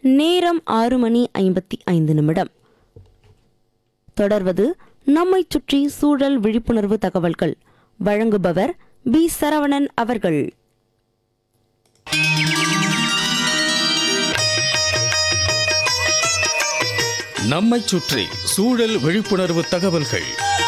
நேரம் ஆறு மணி ஐம்பத்தி ஐந்து நிமிடம் தொடர்வது நம்மைச் சுற்றி சூழல் விழிப்புணர்வு தகவல்கள் வழங்குபவர் பி சரவணன் அவர்கள் நம்மைச் சுற்றி சூழல் விழிப்புணர்வு தகவல்கள்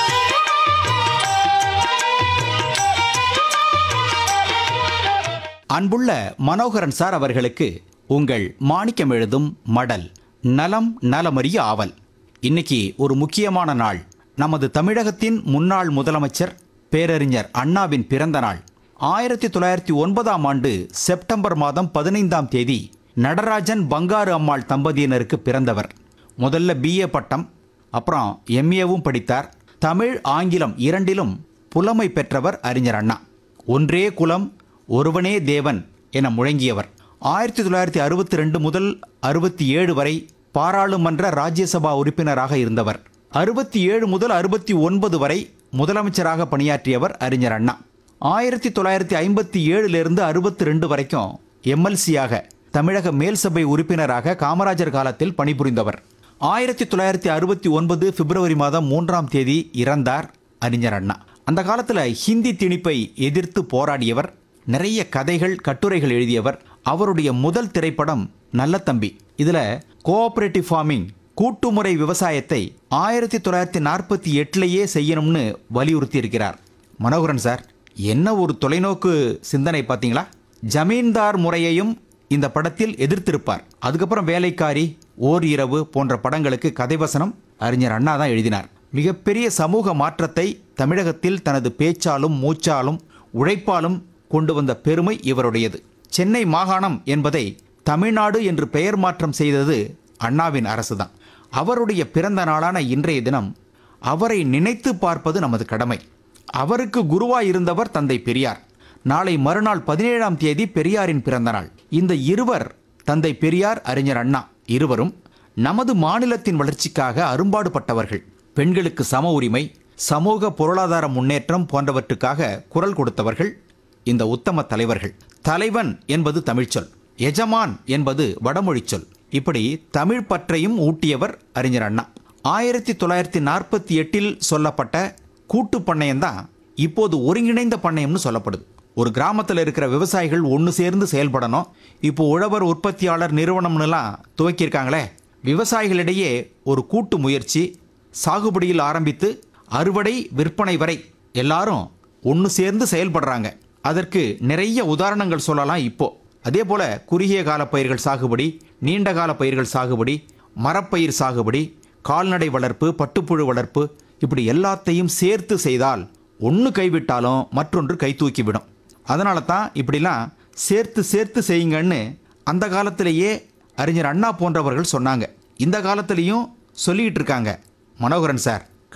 அன்புள்ள மனோகரன் சார் அவர்களுக்கு உங்கள் மாணிக்கம் எழுதும் மடல் நலம் நலமறிய ஆவல் இன்னைக்கு ஒரு முக்கியமான நாள் நமது தமிழகத்தின் முன்னாள் முதலமைச்சர் பேரறிஞர் அண்ணாவின் பிறந்த நாள் ஆயிரத்தி தொள்ளாயிரத்தி ஒன்பதாம் ஆண்டு செப்டம்பர் மாதம் பதினைந்தாம் தேதி நடராஜன் பங்காரு அம்மாள் தம்பதியினருக்கு பிறந்தவர் முதல்ல பிஏ பட்டம் அப்புறம் எம்ஏவும் படித்தார் தமிழ் ஆங்கிலம் இரண்டிலும் புலமை பெற்றவர் அறிஞர் அண்ணா ஒன்றே குலம் ஒருவனே தேவன் என முழங்கியவர் ஆயிரத்தி தொள்ளாயிரத்தி அறுபத்தி ரெண்டு முதல் அறுபத்தி ஏழு வரை பாராளுமன்ற ராஜ்யசபா உறுப்பினராக இருந்தவர் அறுபத்தி ஏழு முதல் அறுபத்தி ஒன்பது வரை முதலமைச்சராக பணியாற்றியவர் அறிஞர் அண்ணா ஆயிரத்தி தொள்ளாயிரத்தி ஐம்பத்தி ஏழிலிருந்து அறுபத்தி ரெண்டு வரைக்கும் எம்எல்சியாக தமிழக மேல்சபை உறுப்பினராக காமராஜர் காலத்தில் பணிபுரிந்தவர் ஆயிரத்தி தொள்ளாயிரத்தி அறுபத்தி ஒன்பது பிப்ரவரி மாதம் மூன்றாம் தேதி இறந்தார் அறிஞர் அண்ணா அந்த காலத்தில் ஹிந்தி திணிப்பை எதிர்த்து போராடியவர் நிறைய கதைகள் கட்டுரைகள் எழுதியவர் அவருடைய முதல் திரைப்படம் நல்ல தம்பி இதுல கோஆபரேட்டிவ் ஃபார்மிங் கூட்டுமுறை விவசாயத்தை ஆயிரத்தி தொள்ளாயிரத்தி நாற்பத்தி எட்டுலேயே செய்யணும்னு வலியுறுத்தி இருக்கிறார் மனோகரன் சார் என்ன ஒரு தொலைநோக்கு சிந்தனை பார்த்தீங்களா ஜமீன்தார் முறையையும் இந்த படத்தில் எதிர்த்திருப்பார் அதுக்கப்புறம் வேலைக்காரி ஓர் இரவு போன்ற படங்களுக்கு கதைவசனம் அறிஞர் அண்ணா தான் எழுதினார் மிகப்பெரிய சமூக மாற்றத்தை தமிழகத்தில் தனது பேச்சாலும் மூச்சாலும் உழைப்பாலும் கொண்டு வந்த பெருமை இவருடையது சென்னை மாகாணம் என்பதை தமிழ்நாடு என்று பெயர் மாற்றம் செய்தது அண்ணாவின் அரசுதான் அவருடைய பிறந்த நாளான இன்றைய தினம் அவரை நினைத்து பார்ப்பது நமது கடமை அவருக்கு குருவாய் இருந்தவர் தந்தை பெரியார் நாளை மறுநாள் பதினேழாம் தேதி பெரியாரின் பிறந்த நாள் இந்த இருவர் தந்தை பெரியார் அறிஞர் அண்ணா இருவரும் நமது மாநிலத்தின் வளர்ச்சிக்காக அரும்பாடுபட்டவர்கள் பெண்களுக்கு சம உரிமை சமூக பொருளாதார முன்னேற்றம் போன்றவற்றுக்காக குரல் கொடுத்தவர்கள் இந்த உத்தம தலைவர்கள் தலைவன் என்பது தமிழ்ச்சொல் எஜமான் என்பது வடமொழிச் சொல் இப்படி தமிழ் பற்றையும் ஊட்டியவர் அறிஞர் அண்ணா ஆயிரத்தி தொள்ளாயிரத்தி நாற்பத்தி எட்டில் சொல்லப்பட்ட கூட்டு பண்ணையம் தான் இப்போது ஒருங்கிணைந்த பண்ணையம்னு சொல்லப்படுது ஒரு கிராமத்தில் இருக்கிற விவசாயிகள் ஒன்று சேர்ந்து செயல்படணும் இப்போ உழவர் உற்பத்தியாளர் நிறுவனம்னுலாம் துவக்கியிருக்காங்களே விவசாயிகளிடையே ஒரு கூட்டு முயற்சி சாகுபடியில் ஆரம்பித்து அறுவடை விற்பனை வரை எல்லாரும் ஒன்று சேர்ந்து செயல்படுறாங்க அதற்கு நிறைய உதாரணங்கள் சொல்லலாம் இப்போ அதே போல குறுகிய கால பயிர்கள் சாகுபடி நீண்ட கால பயிர்கள் சாகுபடி மரப்பயிர் சாகுபடி கால்நடை வளர்ப்பு பட்டுப்புழு வளர்ப்பு இப்படி எல்லாத்தையும் சேர்த்து செய்தால் ஒன்று கைவிட்டாலும் மற்றொன்று கை தூக்கிவிடும் அதனால தான் இப்படிலாம் சேர்த்து சேர்த்து செய்யுங்கன்னு அந்த காலத்திலேயே அறிஞர் அண்ணா போன்றவர்கள் சொன்னாங்க இந்த காலத்திலையும் சொல்லிக்கிட்டு இருக்காங்க மனோகரன் சார்